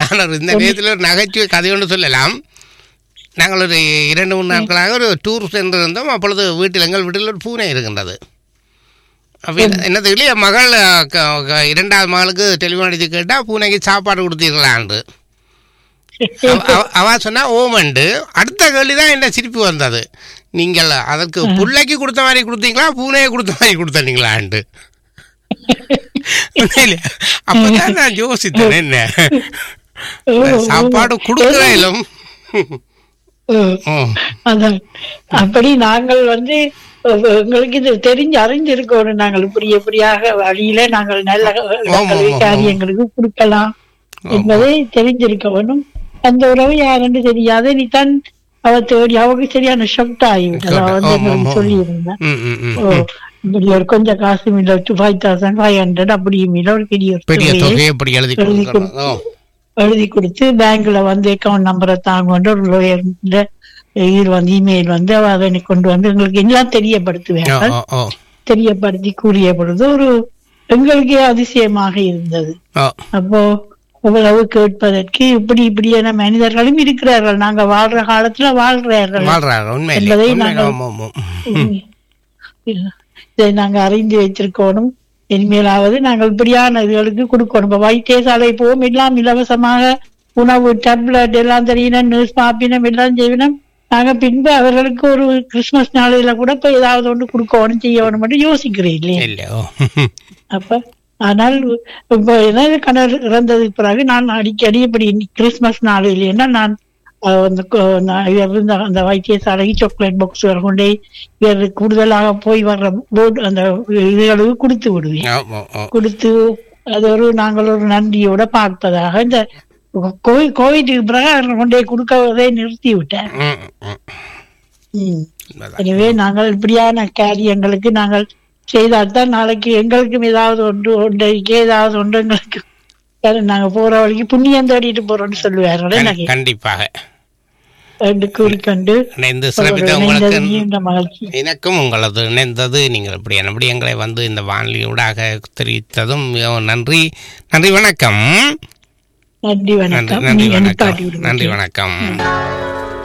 நான் ஒரு இந்த நேரத்தில் ஒரு நகைச்சுவை கதை ஒன்று சொல்லலாம் நாங்கள் ஒரு இரண்டு மூணு நாட்களாக ஒரு டூர் சென்று இருந்தோம் அப்பொழுது வீட்டில் எங்கள் வீட்டில் ஒரு பூனை இருக்கின்றது அப்போ என்ன- என்ன தெரியல என் மகள் அஹ், க- க- இரண்டாவது மகளுக்கு டெலிஃபோன் அடித்து கேட்டால் பூனைக்கு சாப்பாடு கொடுத்தீங்களான்னு அவ- அவ- அவ சொன்னா ஓமண்டு அடுத்த கேள்வி தான் என்ன சிரிப்பு வந்தது நீங்கள் அதற்கு புள்ளைக்கு கொடுத்த மாதிரி கொடுத்தீங்களா பூனையை கொடுத்த மாதிரி கொடுத்தீங்களான்ட்டு உண்மையிலே, அப்பதான் நான் யோசித்தேன் என்ன சாப்பாடு கொடுக்கிறேன் அதான் அப்படி நாங்கள் வந்து அஹ், எங்களுக்கு இது தெரிஞ்சு அறிஞ்சிருக்கணும் நாங்கள் இப்படி எப்படியாக வழியில நாங்கள் நல்ல இடங்களை, ஆமா. காரியங்களுக்கு கொடுக்கலாம் என்பதை தெரிஞ்சிருக்க வேணும் அந்த உறவு யாருன்னு தெரியாது நீ தான் அவ தேடி அவருக்கு சரியான ஷொக்ட் ஆகிவிட்டது அவ வந்து ஆமா, எங்களுக்கு ஆமா. சொல்லியிருந்தேன் ம், ம், ம். ஓ இப்படி ஒரு கொஞ்சம் காசு மில்ல ஃபைவ் தௌசண்ட் ஃபைவ் ஹண்ட்ரட் அப்படி மில்ல ஒரு பெரிய ஒரு பெரிய தொகையை தொகையை எப்படி எழுதி எழுதி கொடுக்கணும் ஓ, எழுதி கொடுத்து பேங்க்ல வந்து அக்கௌண்ட் நம்பரை தாங்க ஒரு lawyer ல இது வந்து இமெயில் வந்து அவ அதை கொண்டு வந்து எங்களுக்கு எல்லாம் ஓ, தெரியப்படுத்துவாங்க ஓ, ஓ, தெரியப்படுத்தி கூறிய பொழுது ஒரு எங்களுக்கே அதிசயமாக இருந்தது ஓ. அப்போ இவ்வளவு கேட்பதற்கு இப்படி இப்படியான மனிதர்களும் இருக்கிறார்கள் நாங்க வாழ்ற காலத்துல வாழ்றார்கள் வாழ்றாங்க உண்மையிலே என்பதை உண்மையிலே நாங்கள் ஆமா, ஆமா. இதை நாங்க அறிந்து வைத்திருக்கணும் இனிமேலாவது நாங்கள் இப்படியான இதுகளுக்கு கொடுக்கணும் இப்ப வைத்தியசாலை போவோம் எல்லாம் இலவசமாக உணவு டேப்லெட் எல்லாம் தெரியணும் நியூஸ் பாப்பினம் எல்லாம் செய்யணும் நாங்க பின்பு அவர்களுக்கு ஒரு கிறிஸ்துமஸ் நாளையில கூட இப்ப ஏதாவது ஒன்று கொடுக்கணும் செய்யணும் மட்டும் யோசிக்கிறேன் இல்லையா இல்ல ஓ அப்ப ஆனால் இப்ப எனது கணவர் இறந்ததுக்கு பிறகு நான் அடிக்கடி இப்படி கிறிஸ்துமஸ் நாளில் நான் அஹ், அந்த கொ- நான் இவர் இருந்த அந்த வைத்தியசாலைக்கு சாக்லேட் பாக்ஸ் கொண்டே இவர் கூடுதலாக போய் வர்ற போர்டு அந்த இதுகளுக்கு கொடுத்து விடுவேன் ஆமா, ஓ. கொடுத்து அது ஒரு நாங்கள் ஒரு நன்றியோட பார்ப்பதாக இந்த கோவி- கோவிட்டுக்கு பிறகு அவர் கொண்டே கொடுக்கறதை நிறுத்தி விட்டேன் ம், ம். ம். உண்மைதான். எனவே நாங்கள் இப்படியான காரியங்களுக்கு நாங்கள் செய்தால்தான் நாளைக்கு எங்களுக்கும் ஏதாவது ஒன்று ஒன்றைக்கு ஏதாவது ஒன்று எங்களுக்கு அது நாங்க போற வழிக்கு புண்ணியம் தேடிட்டு போறோம்னு சொல்லுவார்கள் கண்- எனக்கு கண்டிப்பாக என்று கூறிக்கொண்டு இணைந்து சிறப்பித்த உங்களுக்கு இணைந்தது இந்த மகிழ்ச்சி எனக்கும் உங்களது இணைந்தது நீங்கள் இப்படி விடயங்களை வந்து இந்த வானொலியூடாக தெரிவித்ததும் மிகவும் நன்றி நன்றி வணக்கம் நன்றி நன்றி வணக்கம் நன்றி நீ வணக்கம் நிப்பாட்டி விடுங்க. நன்றி வணக்கம்